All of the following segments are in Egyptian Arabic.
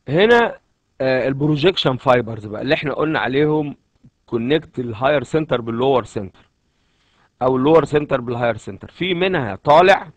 هنا البروجيكشن فايبرز بقى اللي احنا قلنا عليهم كونكت الهاير سنتر باللور سنتر او اللور سنتر بالهاير سنتر في منها طالع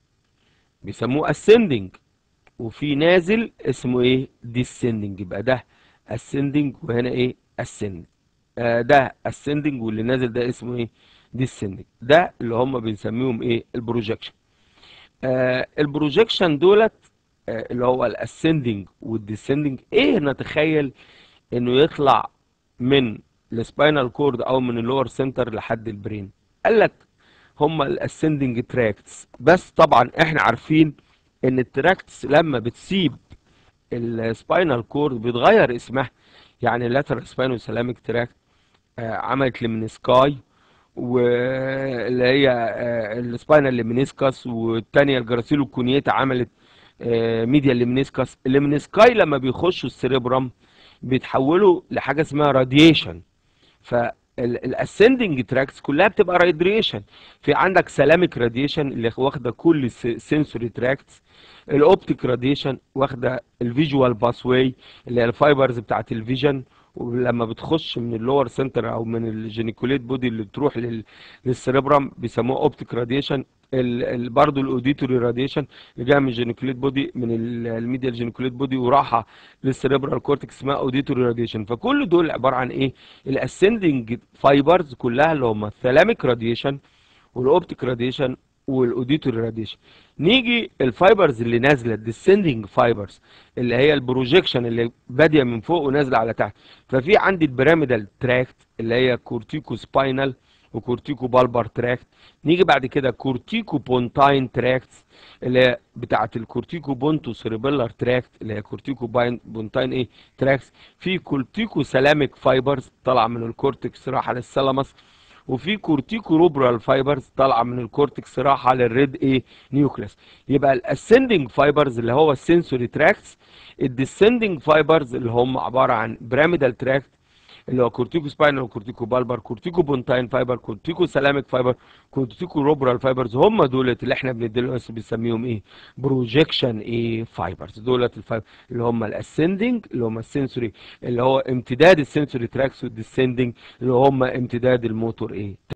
بيسموه ascending وفي نازل اسمه ايه descending يبقى ده ascending وهنا ايه ascending آه ده ascending واللي نازل ده اسمه ايه descending ده اللي هم بنسميهم ايه البروجيكشن آه البروجيكشن دولت آه اللي هو الاسندنج والديسندنج ايه نتخيل انه يطلع من السباينال كورد او من اللور سنتر لحد البرين قال لك هم الاسندنج تراكتس بس طبعا احنا عارفين ان التراكتس لما بتسيب السباينال كورد بيتغير اسمها يعني اللاترال سباينو سلامك تراكت عملت لمنسكاي واللي هي السباينال لمنسكس والثانيه الجراسيلو كونيتا عملت ميديا لمنسكس الليمنسكاي لما بيخشوا السريبرم بيتحولوا لحاجه اسمها راديشن فالاسندنج تراكس كلها بتبقى راديشن في عندك سلامك راديشن اللي واخده كل السنسوري تراكتس الاوبتيك راديشن واخده الفيجوال باسواي اللي هي الفايبرز بتاعت الفيجن ولما بتخش من اللور سنتر او من الجينيكوليت بودي اللي بتروح للسريبرم بيسموها اوبتيك راديشن برضه الاوديتوري راديشن اللي جايه من الجينيكوليت بودي من الميديا الجينيكوليت بودي وراحه للسريبرال كورتكس اسمها اوديتوري راديشن فكل دول عباره عن ايه الاسندنج فايبرز كلها اللي هم الثلاميك راديشن والاوبتيك راديشن والاوديتوري راديشن نيجي الفايبرز اللي نازله الديسندنج فايبرز اللي هي البروجيكشن اللي باديه من فوق ونازله على تحت ففي عندي البيراميدال تراكت اللي هي كورتيكو سباينال وكورتيكو بالبر تراكت نيجي بعد كده كورتيكو بونتاين تراكت اللي هي بتاعه الكورتيكو بونتو سيريبيلار تراكت اللي هي كورتيكو بونتاين ايه تراكس في كورتيكو سلاميك فايبرز طالعه من الكورتكس رايحه للثالاموس وفي كورتيكو روبرال فايبرز طالعه من الكورتكس رايحه للريد ايه نيوكليس يبقى الاسندنج فايبرز اللي هو السنسوري تراكتس الديسندنج فايبرز اللي هم عباره عن بيراميدال تراكت اللي هو كورتيكو سباينال وكورتيكو بالبر كورتيكو بونتاين فايبر كورتيكو سلاميك فايبر كورتيكو روبرال فايبرز هم دولت اللي احنا بنديلهم بنسميهم ايه بروجيكشن ايه فايبرز دولت الفايبر اللي هم الاسندنج اللي هم السنسوري اللي هو امتداد السنسوري تراكس والديسندنج اللي هم امتداد الموتور ايه